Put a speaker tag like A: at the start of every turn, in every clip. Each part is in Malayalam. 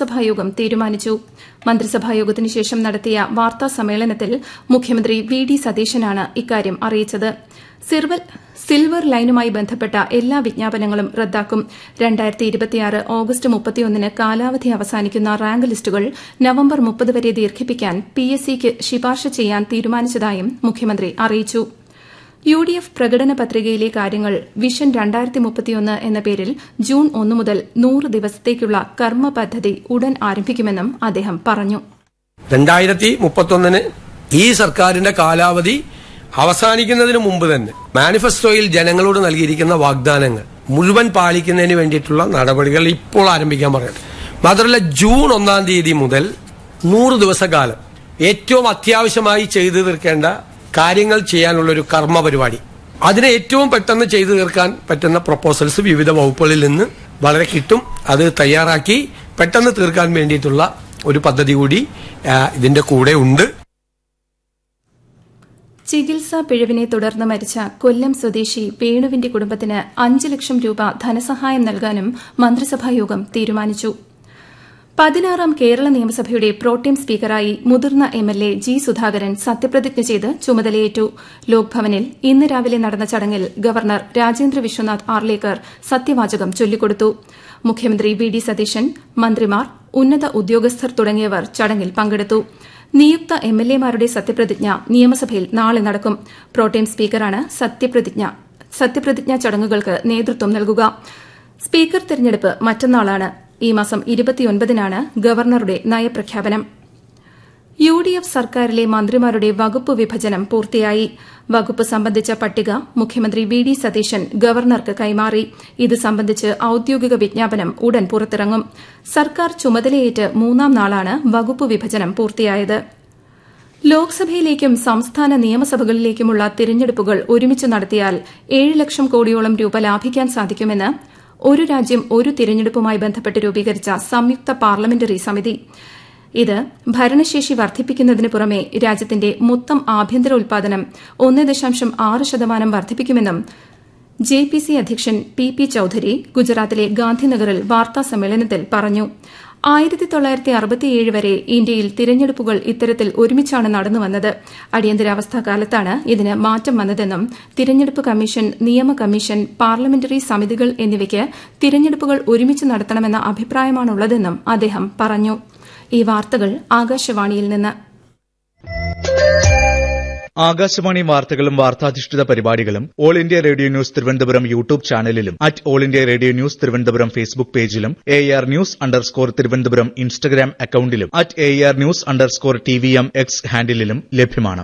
A: മന്ത്രിസഭായോഗം തീരുമാനിച്ചു മന്ത്രിസഭായോഗത്തിന് ശേഷം നടത്തിയ വാർത്താ സമ്മേളനത്തിൽ മുഖ്യമന്ത്രി വി ഡി സതീശനാണ് ഇക്കാര്യം അറിയിച്ചത് സിൽവർ ലൈനുമായി ബന്ധപ്പെട്ട എല്ലാ വിജ്ഞാപനങ്ങളും റദ്ദാക്കും ഓഗസ്റ്റ് മുപ്പത്തിയൊന്നിന് കാലാവധി അവസാനിക്കുന്ന റാങ്ക് ലിസ്റ്റുകൾ നവംബർ മുപ്പത് വരെ ദീർഘിപ്പിക്കാൻ പി എസ് സിക്ക് ശുപാർശ ചെയ്യാൻ തീരുമാനിച്ചതായും മുഖ്യമന്ത്രി അറിയിച്ചു യു ഡി എഫ് പ്രകടന പത്രികയിലെ കാര്യങ്ങൾ വിഷൻ എന്ന പേരിൽ ജൂൺ ഒന്ന് മുതൽ നൂറ് ദിവസത്തേക്കുള്ള കർമ്മ പദ്ധതി ഉടൻ ആരംഭിക്കുമെന്നും അദ്ദേഹം പറഞ്ഞു
B: രണ്ടായിരത്തി മുപ്പത്തൊന്നിന് ഈ സർക്കാരിന്റെ കാലാവധി അവസാനിക്കുന്നതിന് മുമ്പ് തന്നെ മാനിഫെസ്റ്റോയിൽ ജനങ്ങളോട് നൽകിയിരിക്കുന്ന വാഗ്ദാനങ്ങൾ മുഴുവൻ പാലിക്കുന്നതിന് വേണ്ടിയിട്ടുള്ള നടപടികൾ ഇപ്പോൾ ആരംഭിക്കാൻ പറയട്ടെ മാത്രമല്ല ജൂൺ ഒന്നാം തീയതി മുതൽ നൂറ് ദിവസക്കാലം ഏറ്റവും അത്യാവശ്യമായി ചെയ്തു തീർക്കേണ്ട കാര്യങ്ങൾ ചെയ്യാനുള്ള ഒരു കർമ്മ പരിപാടി അതിനെ ഏറ്റവും പെട്ടെന്ന് ചെയ്തു തീർക്കാൻ പറ്റുന്ന പ്രപ്പോസൽസ് വിവിധ വകുപ്പുകളിൽ നിന്ന് വളരെ കിട്ടും അത് തയ്യാറാക്കി പെട്ടെന്ന് തീർക്കാൻ വേണ്ടിയിട്ടുള്ള ഒരു പദ്ധതി കൂടി ഇതിന്റെ കൂടെ ഉണ്ട്
A: ചികിത്സാ പിഴവിനെ തുടർന്ന് മരിച്ച കൊല്ലം സ്വദേശി വേണുവിന്റെ കുടുംബത്തിന് അഞ്ച് ലക്ഷം രൂപ ധനസഹായം നൽകാനും മന്ത്രിസഭായോഗം തീരുമാനിച്ചു പതിനാറാം കേരള നിയമസഭയുടെ പ്രോട്ടേം സ്പീക്കറായി മുതിർന്ന എംഎൽഎ ജി സുധാകരൻ സത്യപ്രതിജ്ഞ ചെയ്ത് ചുമതലയേറ്റു ലോക്ഭവനിൽ ഇന്ന് രാവിലെ നടന്ന ചടങ്ങിൽ ഗവർണർ രാജേന്ദ്ര വിശ്വനാഥ് ആർലേക്കർ സത്യവാചകം ചൊല്ലിക്കൊടുത്തു മുഖ്യമന്ത്രി വി ഡി സതീശൻ മന്ത്രിമാർ ഉന്നത ഉദ്യോഗസ്ഥർ തുടങ്ങിയവർ ചടങ്ങിൽ പങ്കെടുത്തു നിയുക്ത എംഎൽഎമാരുടെ സത്യപ്രതിജ്ഞ നിയമസഭയിൽ നാളെ നടക്കും പ്രോട്ടേം സ്പീക്കറാണ് സത്യപ്രതിജ്ഞാ ചടങ്ങുകൾക്ക് നേതൃത്വം നൽകുക സ്പീക്കർ തെരഞ്ഞെടുപ്പ് മറ്റന്നാളാണ് ഈ മാസം ഇരുപത്തിയൊൻപതിനാണ് ഗവർണറുടെ നയപ്രഖ്യാപനം യു ഡി എഫ് സർക്കാരിലെ മന്ത്രിമാരുടെ വകുപ്പ് വിഭജനം പൂർത്തിയായി വകുപ്പ് സംബന്ധിച്ച പട്ടിക മുഖ്യമന്ത്രി വി ഡി സതീശൻ ഗവർണർക്ക് കൈമാറി ഇത് സംബന്ധിച്ച് ഔദ്യോഗിക വിജ്ഞാപനം ഉടൻ പുറത്തിറങ്ങും സർക്കാർ ചുമതലയേറ്റ് മൂന്നാം നാളാണ് വകുപ്പ് വിഭജനം പൂർത്തിയായത് ലോക്സഭയിലേക്കും സംസ്ഥാന നിയമസഭകളിലേക്കുമുള്ള തിരഞ്ഞെടുപ്പുകൾ ഒരുമിച്ച് നടത്തിയാൽ ഏഴ് ലക്ഷം കോടിയോളം രൂപ ലാഭിക്കാൻ സാധിക്കുമെന്ന് ഒരു രാജ്യം ഒരു തിരഞ്ഞെടുപ്പുമായി ബന്ധപ്പെട്ട് രൂപീകരിച്ച സംയുക്ത പാർലമെന്ററി സമിതി ഇത് ഭരണശേഷി വർദ്ധിപ്പിക്കുന്നതിന് പുറമെ രാജ്യത്തിന്റെ മൊത്തം ആഭ്യന്തര ഉൽപാദനം ഒന്ന് ദശാംശം ആറ് ശതമാനം വർദ്ധിപ്പിക്കുമെന്നും ജെ പി സി അധ്യക്ഷൻ പി പി ചൌധരി ഗുജറാത്തിലെ ഗാന്ധിനഗറിൽ വാർത്താ സമ്മേളനത്തിൽ പറഞ്ഞു ആയിരത്തി തൊള്ളായിരത്തി അറുപത്തിയേഴ് വരെ ഇന്ത്യയിൽ തിരഞ്ഞെടുപ്പുകൾ ഇത്തരത്തിൽ ഒരുമിച്ചാണ് നടന്നുവന്നത് അടിയന്തരാവസ്ഥാ കാലത്താണ് ഇതിന് മാറ്റം വന്നതെന്നും തിരഞ്ഞെടുപ്പ് കമ്മീഷൻ നിയമ കമ്മീഷൻ പാർലമെന്ററി സമിതികൾ എന്നിവയ്ക്ക് തിരഞ്ഞെടുപ്പുകൾ ഒരുമിച്ച് നടത്തണമെന്ന അഭിപ്രായമാണുള്ളതെന്നും അദ്ദേഹം പറഞ്ഞു ഈ വാർത്തകൾ ആകാശവാണിയിൽ നിന്ന്
C: ആകാശവാണി വാർത്തകളും വാർത്താധിഷ്ഠിത പരിപാടികളും all India radio news Thiruvananthapuram YouTube ചാനലിലും at all India radio news Thiruvananthapuram Facebook പേജിലും A R news underscore Thiruvananthapuram Instagram അക്കൌണ്ടിലും at A R news underscore T V M X ഹാൻഡിലും ലഭ്യമാണ്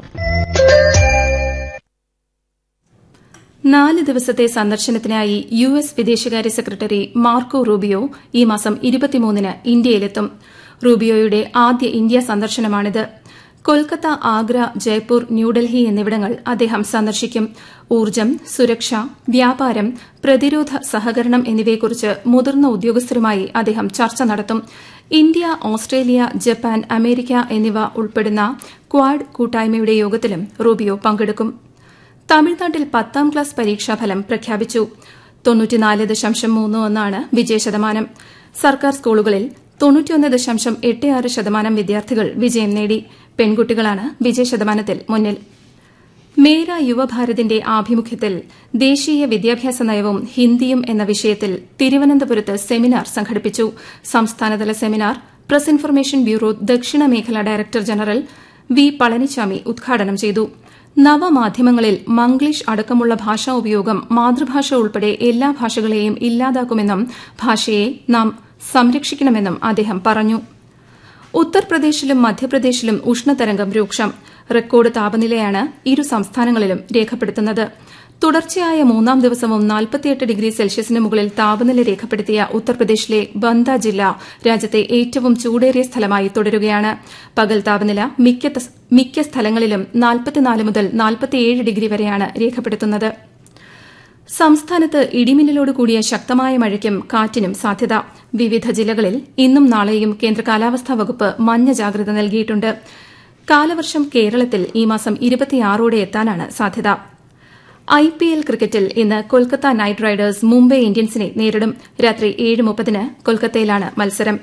A: നാല് ദിവസത്തെ സന്ദർശനത്തിനായി യു എസ് വിദേശകാര്യ സെക്രട്ടറി മാർക്കോ റൂബിയോ ഈ മാസം ഇരുപത്തിമൂന്നിന് ഇന്ത്യയിലെത്തും റൂബിയോയുടെ ആദ്യ ഇന്ത്യ സന്ദർശനമാണിത് കൊൽക്കത്ത ആഗ്ര ജയ്പൂർ ന്യൂഡൽഹി എന്നിവിടങ്ങൾ അദ്ദേഹം സന്ദർശിക്കും ഊർജ്ജം സുരക്ഷ വ്യാപാരം പ്രതിരോധ സഹകരണം എന്നിവയെക്കുറിച്ച് മുതിർന്ന ഉദ്യോഗസ്ഥരുമായി അദ്ദേഹം ചർച്ച നടത്തും ഇന്ത്യ ഓസ്ട്രേലിയ ജപ്പാൻ അമേരിക്ക എന്നിവ ഉൾപ്പെടുന്ന ക്വാഡ് കൂട്ടായ്മയുടെ യോഗത്തിലും റൂബിയോ പങ്കെടുക്കും തമിഴ്നാട്ടിൽ പത്താം ക്ലാസ് പരീക്ഷാഫലം പ്രഖ്യാപിച്ചു തൊണ്ണൂറ്റിനാല് ദശാംശം മൂന്ന് ഒന്നാണ് വിജയശതമാനം സർക്കാർ സ്കൂളുകളിൽ തൊണ്ണൂറ്റിയൊന്ന് ദശാംശം എട്ട് ആറ് ശതമാനം വിദ്യാർത്ഥികൾ വിജയം നേടി പെൺകുട്ടികളാണ് വിജയശതമാനത്തിൽ മുന്നിൽ മേര യുവഭാരതിന്റെ ആഭിമുഖ്യത്തിൽ ദേശീയ വിദ്യാഭ്യാസ നയവും ഹിന്ദിയും എന്ന വിഷയത്തിൽ തിരുവനന്തപുരത്ത് സെമിനാർ സംഘടിപ്പിച്ചു സംസ്ഥാനതല സെമിനാർ പ്രസ് ഇൻഫർമേഷൻ ബ്യൂറോ ദക്ഷിണ മേഖല ഡയറക്ടർ ജനറൽ വി പളനിച്ചാമി ഉദ്ഘാടനം ചെയ്തു നവമാധ്യമങ്ങളിൽ മംഗ്ലീഷ് അടക്കമുള്ള ഭാഷാ ഉപയോഗം മാതൃഭാഷ ഉൾപ്പെടെ എല്ലാ ഭാഷകളെയും ഇല്ലാതാക്കുമെന്നും ഭാഷയെ നാം സംരക്ഷിക്കണമെന്നും അദ്ദേഹം പറഞ്ഞു ഉത്തർപ്രദേശിലും മധ്യപ്രദേശിലും ഉഷ്ണതരംഗം രൂക്ഷം റെക്കോർഡ് താപനിലയാണ് ഇരു സംസ്ഥാനങ്ങളിലും രേഖപ്പെടുത്തുന്നത് തുടർച്ചയായ മൂന്നാം ദിവസവും നാൽപ്പത്തിയെട്ട് ഡിഗ്രി സെൽഷ്യസിന് മുകളിൽ താപനില രേഖപ്പെടുത്തിയ ഉത്തർപ്രദേശിലെ ബന്ദ ജില്ല രാജ്യത്തെ ഏറ്റവും ചൂടേറിയ സ്ഥലമായി തുടരുകയാണ് പകൽ താപനില മിക്ക സ്ഥലങ്ങളിലും നാൽപ്പത്തിനാല് മുതൽ നാൽപ്പത്തിയേഴ് ഡിഗ്രി വരെയാണ് രേഖപ്പെടുത്തുന്നത് സംസ്ഥാനത്ത് ഇടിമിന്നലോട് കൂടിയ ശക്തമായ മഴയ്ക്കും കാറ്റിനും സാധ്യത വിവിധ ജില്ലകളിൽ ഇന്നും നാളെയും കേന്ദ്ര കാലാവസ്ഥാ വകുപ്പ് മഞ്ഞ ജാഗ്രത നൽകിയിട്ടുണ്ട് കാലവർഷം കേരളത്തിൽ ഈ മാസം ഇരുപത്തിയാറോടെ എത്താനാണ് സാധ്യത ഐ പി എൽ ക്രിക്കറ്റിൽ ഇന്ന് കൊൽക്കത്ത നൈറ്റ് റൈഡേഴ്സ് മുംബൈ ഇന്ത്യൻസിനെ നേരിടും രാത്രി ഏഴ് മുപ്പതിന് കൊൽക്കത്തയിലാണ് മത്സരം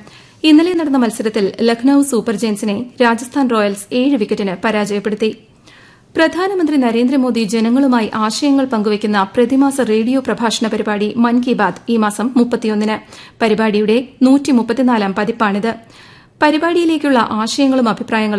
A: ഇന്നലെ നടന്ന മത്സരത്തിൽ ലക്നൌ സൂപ്പർ ജയൻസിനെ രാജസ്ഥാൻ റോയൽസ് ഏഴ് വിക്കറ്റിന് പരാജയപ്പെടുത്തി പ്രധാനമന്ത്രി നരേന്ദ്രമോദി ജനങ്ങളുമായി ആശയങ്ങൾ പങ്കുവയ്ക്കുന്ന പ്രതിമാസ റേഡിയോ പ്രഭാഷണ പരിപാടി മൻ കി ബാത് ഈ മാസം മുപ്പത്തിയൊന്നിന് പരിപാടിയുടെ പതിപ്പാണിത് പരിപാടിയിലേക്കുള്ള ആശയങ്ങളും അഭിപ്രായങ്ങളും